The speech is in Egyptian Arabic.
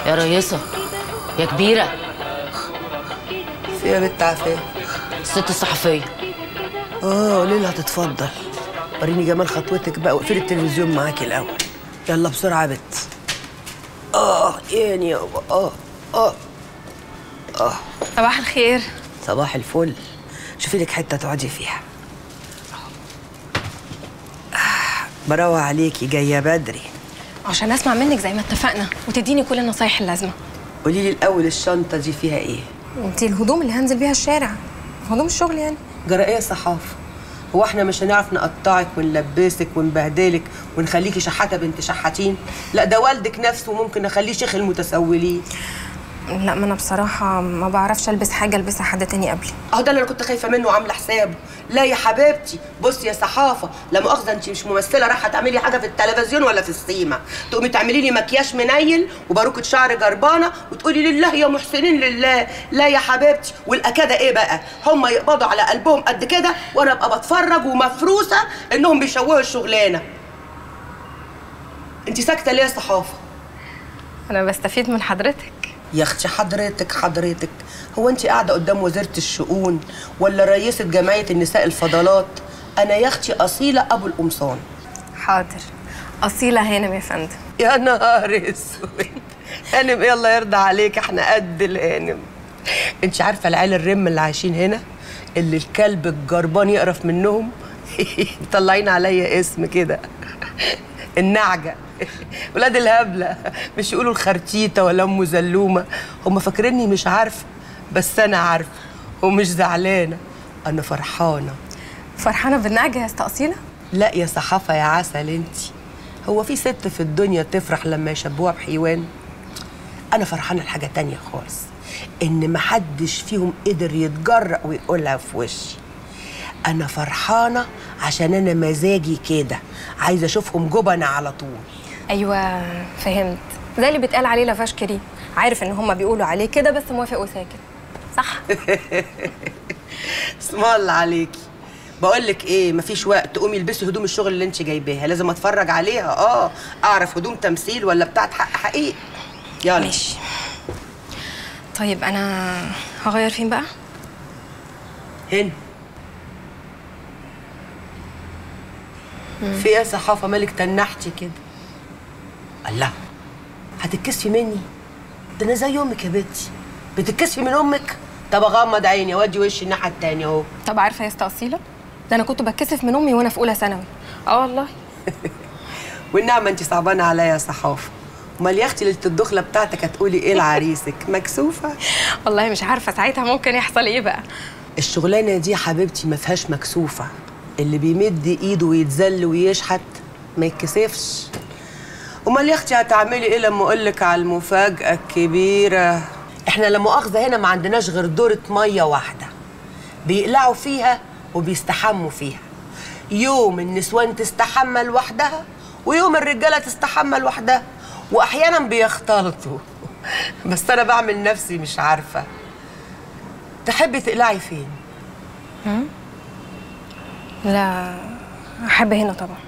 يا ريسة يا كبيرة في يا بنت عفاف الست الصحفية اه قولي لها تتفضل وريني جمال خطوتك بقى واقفلي التلفزيون معاكي الاول يلا بسرعه يا بت اه يعني يابا اه اه صباح الخير صباح الفل شوفي لك حته تقعدي فيها آه، براوة عليكي جايه بدري عشان اسمع منك زي ما اتفقنا وتديني كل النصايح اللازمه قولي لي الاول الشنطه دي فيها ايه انتي الهدوم اللي هنزل بيها الشارع هدوم الشغل يعني جرائيه صحافه هو احنا مش هنعرف نقطعك ونلبسك ونبهدلك ونخليكي شحاته بنت شحاتين لا ده والدك نفسه ممكن نخليه شيخ المتسولين لا ما انا بصراحه ما بعرفش البس حاجه البسها حد تاني قبلي اهو ده اللي انا كنت خايفه منه وعامله حسابه لا يا حبيبتي بصي يا صحافه لا مؤاخذه انت مش ممثله رايحه تعملي حاجه في التلفزيون ولا في السيما تقومي تعملي لي مكياج منيل وباروكه شعر جربانه وتقولي لله يا محسنين لله لا يا حبيبتي والاكاده ايه بقى هم يقبضوا على قلبهم قد كده وانا ابقى بتفرج ومفروسه انهم بيشوهوا الشغلانه انت ساكته ليه يا صحافه انا بستفيد من حضرتك يا اختي حضرتك حضرتك هو انت قاعده قدام وزيره الشؤون ولا رئيسه جمعيه النساء الفضلات انا يا اختي اصيله ابو القمصان حاضر اصيله هانم يا فندم يا نهار اسود هانم يلا يرضى عليك احنا قد الهانم انت عارفه العيال الرم اللي عايشين هنا اللي الكلب الجربان يقرف منهم مطلعين عليا اسم كده النعجه ولاد الهبله مش يقولوا الخرتيته ولا ام زلومه هم فاكريني مش عارفه بس انا عارفه ومش زعلانه انا فرحانه فرحانه بالنعجه يا استا اصيله لا يا صحافة يا عسل انت هو في ست في الدنيا تفرح لما يشبهوها بحيوان انا فرحانة لحاجة تانية خالص ان محدش فيهم قدر يتجرأ ويقولها في وشي انا فرحانة عشان انا مزاجي كده عايزة اشوفهم جبنة على طول ايوه فهمت زي اللي بيتقال عليه لافاش كريم عارف ان هم بيقولوا عليه كده بس موافق وساكت صح اسم الله عليكي بقول لك ايه مفيش وقت قومي البسي هدوم الشغل اللي انت جايباها لازم اتفرج عليها اه اعرف هدوم تمثيل ولا بتاعت حق حقيقي يلا ماشي طيب انا هغير فين بقى هنا في ايه يا صحافه مالك تنحتي كده الله هتتكسفي مني ده انا زي امك يا بنتي بتتكسفي من امك طب اغمض عيني اودي وشي الناحيه التانيه اهو طب عارفه يا استا اصيله ده انا كنت بتكسف من امي وانا في اولى ثانوي اه والله والنعمه انت صعبانه عليا يا صحافه امال يا اختي ليله الدخله بتاعتك هتقولي ايه لعريسك مكسوفه والله مش عارفه ساعتها ممكن يحصل ايه بقى الشغلانه دي يا حبيبتي ما فيهاش مكسوفه اللي بيمد ايده ويتذل ويشحت ما يتكسفش امال يا اختي هتعملي ايه لما اقول لك على المفاجاه الكبيره احنا لا مؤاخذه هنا ما عندناش غير دوره ميه واحده بيقلعوا فيها وبيستحموا فيها يوم النسوان تستحمى لوحدها ويوم الرجاله تستحمى لوحدها واحيانا بيختلطوا بس انا بعمل نفسي مش عارفه تحبي تقلعي فين لا احب هنا طبعا